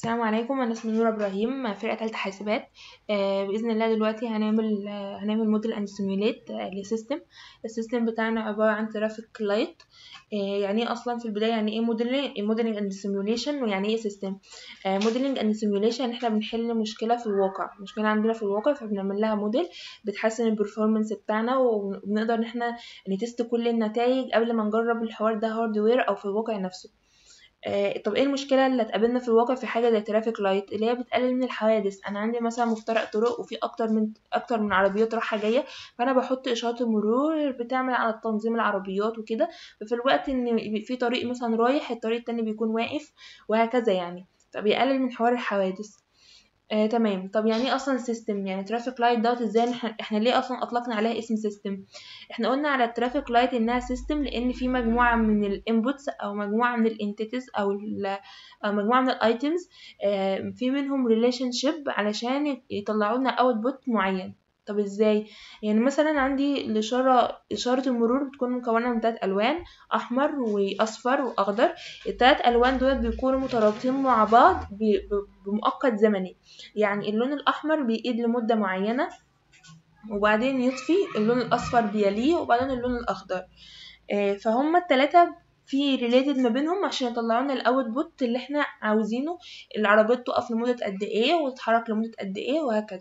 السلام عليكم انا اسمي نورة ابراهيم فرقه تالتة حاسبات آه باذن الله دلوقتي هنعمل آه هنعمل موديل اند سيميوليت لسيستم السيستم بتاعنا عباره عن ترافيك لايت آه يعني ايه اصلا في البدايه يعني ايه موديلنج موديلنج اند سيميوليشن ويعني ايه سيستم موديلنج اند سيميوليشن احنا بنحل مشكله في الواقع مشكله عندنا في الواقع فبنعمل لها موديل بتحسن البرفورمانس بتاعنا وبنقدر ان احنا نتست كل النتائج قبل ما نجرب الحوار ده هاردوير او في الواقع نفسه آه طب ايه المشكله اللي هتقابلنا في الواقع في حاجه زي ترافيك لايت اللي هي بتقلل من الحوادث انا عندي مثلا مفترق طرق وفي اكتر من اكتر من عربيات رايحه جايه فانا بحط اشارات المرور بتعمل على تنظيم العربيات وكده ففي الوقت ان في طريق مثلا رايح الطريق التاني بيكون واقف وهكذا يعني فبيقلل من حوار الحوادث آه، تمام طب يعني ايه اصلا سيستم يعني ترافيك لايت دوت ازاي احنا, احنا ليه اصلا اطلقنا عليها اسم سيستم احنا قلنا على الترافيك لايت انها سيستم لان في مجموعه من الانبوتس او مجموعه من الانتيتيز او, أو مجموعه من الايتمز آه، في منهم ريليشن شيب علشان يطلعوا لنا اوتبوت معين طب ازاي يعني مثلا عندي الاشاره اشاره المرور بتكون مكونه من ثلاث الوان احمر واصفر واخضر الثلاث الوان دول بيكونوا مترابطين مع بعض بمؤقت زمني يعني اللون الاحمر بيقيد لمده معينه وبعدين يطفي اللون الاصفر بيليه وبعدين اللون الاخضر فهم الثلاثه في ريليتد ما بينهم عشان يطلعوا لنا الاوتبوت اللي احنا عاوزينه العربيات تقف لمده قد ايه وتتحرك لمده قد ايه وهكذا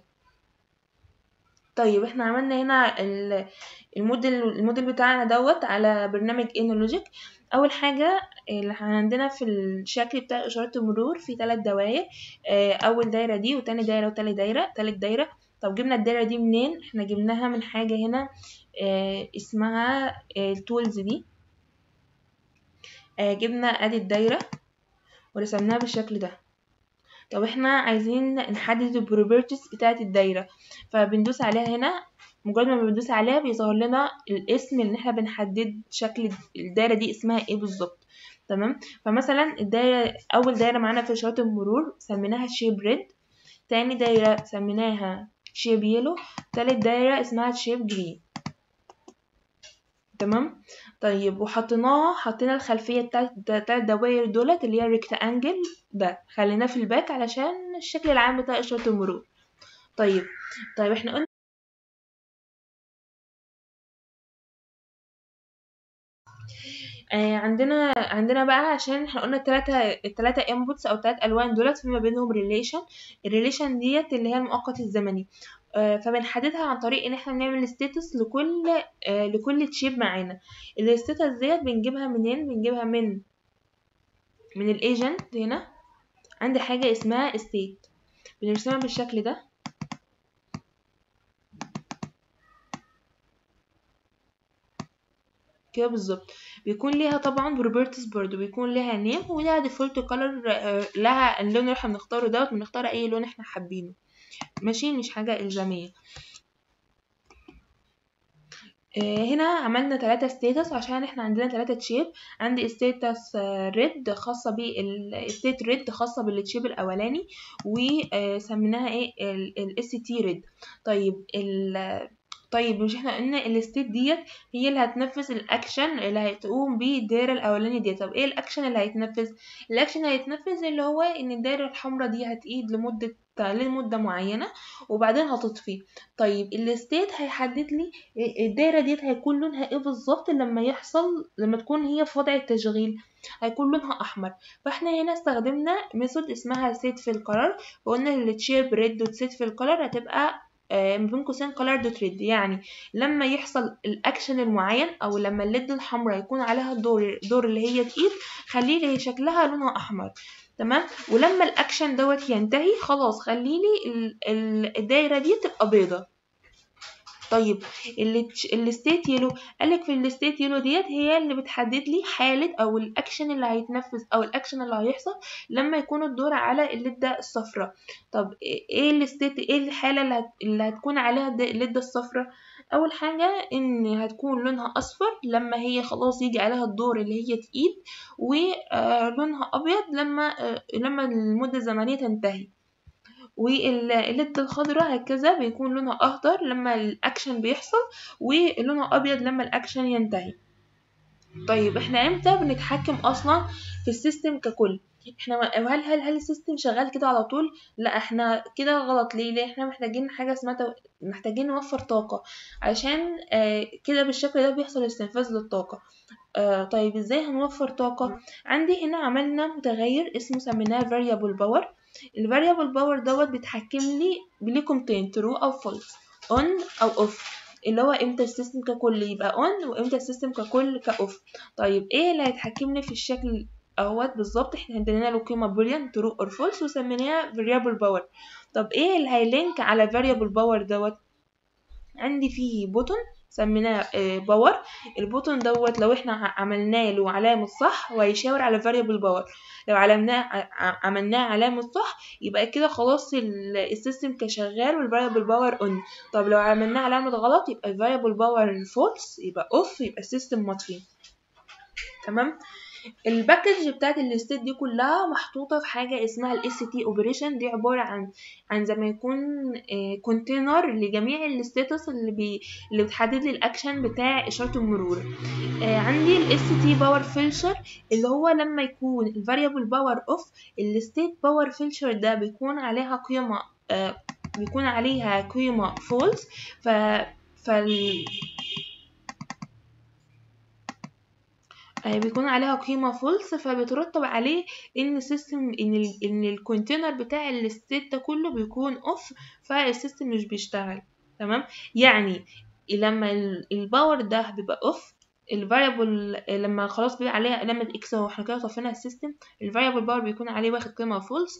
طيب احنا عملنا هنا الموديل الموديل بتاعنا دوت على برنامج انولوجيك اول حاجه اللي عندنا في الشكل بتاع اشاره المرور في ثلاث دوائر اول دايره دي وتاني دايره وتالت دايره تالت دايره طب جبنا الدايره دي منين احنا جبناها من حاجه هنا اسمها التولز دي جبنا ادي الدايره ورسمناها بالشكل ده طب احنا عايزين نحدد البروبرتيز بتاعه الدايره فبندوس عليها هنا مجرد ما بندوس عليها بيظهر لنا الاسم اللي احنا بنحدد شكل الدايره دي اسمها ايه بالظبط تمام فمثلا الدايره اول دايره معانا في اشاره المرور سميناها شيب ريد تاني دايره سميناها شيب يلو تالت دايره اسمها شيب جرين تمام طيب وحطيناها حطينا الخلفيه بتاعت الدوائر دولت اللي هي الريكتانجل ده خليناه في الباك علشان الشكل العام بتاع اشاره المرور طيب طيب احنا قلنا آه عندنا عندنا بقى عشان احنا قلنا التلاتة التلاتة انبوتس او التلات الوان دولت في ما بينهم ريليشن الريليشن ديت اللي هي المؤقت الزمني آه فبنحددها عن طريق ان احنا بنعمل ستاتس لكل آه لكل تشيب معانا الستاتس ديت بنجيبها منين بنجيبها من من الايجنت هنا عندي حاجة اسمها state بنرسمها بالشكل ده كده بالظبط بيكون ليها طبعا بروبرتيز برضو بيكون ليها نيم وليها ديفولت كولر لها اللون اللي احنا بنختاره دوت بنختار اي لون احنا حابينه ماشي مش حاجة إلزامية هنا عملنا ثلاثة ستيتس عشان احنا عندنا ثلاثة تشيب عندي ستيتس ريد خاصة بالستيت ريد خاصة بالتشيب الأولاني وسميناها ايه الاس تي ريد طيب ال طيب مش احنا قلنا الستيت ديت هي اللي هتنفذ الاكشن اللي هتقوم بيه الدايره الاولاني ديت طب ايه الاكشن اللي هيتنفذ الاكشن اللي هيتنفذ اللي هو ان الدايره الحمراء دي هتقيد لمده لمده معينه وبعدين هتطفي طيب الستيت هيحدد لي الدايره ديت هيكون لونها ايه بالظبط لما يحصل لما تكون هي في وضع التشغيل هيكون لونها احمر فاحنا هنا استخدمنا ميثود اسمها سيت في القرار وقلنا التشيب ريد وتسيت في القرار هتبقى ما بين قوسين color dot red يعني لما يحصل الاكشن المعين او لما الليد الحمراء يكون عليها الدور دور اللي هي تقيل خلي لي شكلها لونها احمر تمام ولما الاكشن دوت ينتهي خلاص خلي لي الدايره دي تبقى بيضه طيب الستيت يلو قالك في الستيت يلو ديت هي اللي بتحدد لي حالة او الاكشن اللي هيتنفذ او الاكشن اللي هيحصل لما يكون الدور على اللدة الصفراء طب ايه الستيت ايه الحالة اللي, هت... اللي هتكون عليها اللدة الصفراء اول حاجة ان هتكون لونها اصفر لما هي خلاص يجي عليها الدور اللي هي تقيد ولونها ابيض لما لما المدة الزمنية تنتهي والليد الخضراء هكذا بيكون لونها اخضر لما الاكشن بيحصل ولونها ابيض لما الاكشن ينتهي طيب احنا امتى بنتحكم اصلا في السيستم ككل احنا هل هل هل السيستم شغال كده على طول لا احنا كده غلط ليه ليه احنا محتاجين حاجه اسمها تو... محتاجين نوفر طاقه عشان آه كده بالشكل ده بيحصل استنفاذ للطاقه آه طيب ازاي هنوفر طاقه عندي هنا عملنا متغير اسمه سميناه variable power الفاريبل باور دوت بيتحكم لي بليه قيمتين true او false on او off اللي هو امتى السيستم ككل يبقى on وامتى السيستم ككل كاوف طيب ايه اللي هيتحكم لي في الشكل اهوت بالظبط احنا ادينا له قيمه بوليان ترو اور فولس وسميناها variable باور طب ايه اللي هيلينك على variable باور دوت عندي فيه بوتون سميناه باور البوتون دوت لو احنا عملنا له علامة صح وهيشاور على variable باور لو علمناه عملناه علامة صح يبقى كده خلاص السيستم كشغال والفاريبل باور اون طب لو عملناه علامة غلط يبقى الفاريبل باور فولس يبقى اوف يبقى السيستم مطفي تمام الباكج بتاعت الستيت دي كلها محطوطة في حاجة اسمها الاس تي اوبريشن دي عبارة عن عن زي ما يكون كونتينر لجميع الستاتس اللي بي اللي بتحدد لي الاكشن بتاع اشارة المرور آه عندي الاس تي باور فيلتر اللي هو لما يكون الفاريبل باور اوف الستيت باور فيلتر ده بيكون عليها قيمة آه بيكون عليها قيمة فولس ف فال بيكون عليها قيمة فولس فبترتب عليه ان السيستم ان ال ان الكونتينر بتاع الستيت ده كله بيكون اوف فالسيستم مش بيشتغل تمام يعني لما الباور ده بيبقى اوف الفاريبل لما خلاص بيبقى عليها علامة اكس واحنا كده طفينا السيستم الفاريبل باور بيكون عليه واخد قيمة فولس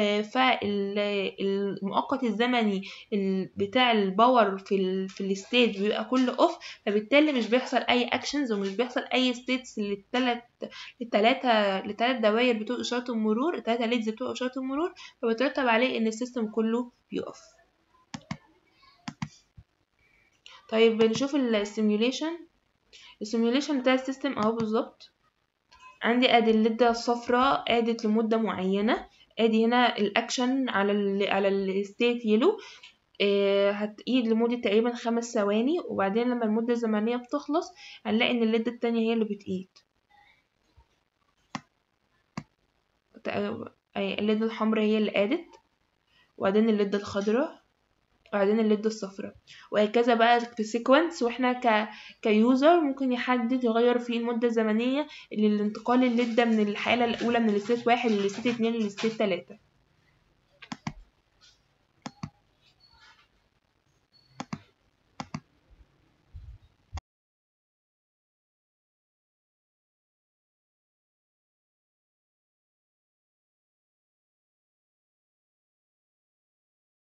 فالمؤقت الزمني بتاع الباور في ال في الستيت بيبقى كله اوف فبالتالي مش بيحصل اي اكشنز ومش بيحصل اي ستيتس للتلات للتلاتة للتلات دواير بتوع اشارة المرور التلاتة ليدز بتوع اشارة المرور فبترتب عليه ان السيستم كله بيقف طيب نشوف السيميوليشن السيميوليشن بتاع السيستم اهو بالظبط عندي ادي الليدة الصفراء ادت لمدة معينة ادي هنا الاكشن على ال على الستيت يلو آه هتقيد لمدة تقريبا خمس ثواني وبعدين لما المدة الزمنية بتخلص هنلاقي ان الليدة التانية هي اللي بتقيد الليدة الحمراء هي اللي قادت وبعدين الليدة الخضراء وبعدين الليد الصفراء وهكذا بقى في سيكونس واحنا ك كيوزر ممكن يحدد يغير فيه المدة الزمنية للانتقال الليد من الحالة الأولى من الستيت واحد للستيت اتنين للستيت تلاتة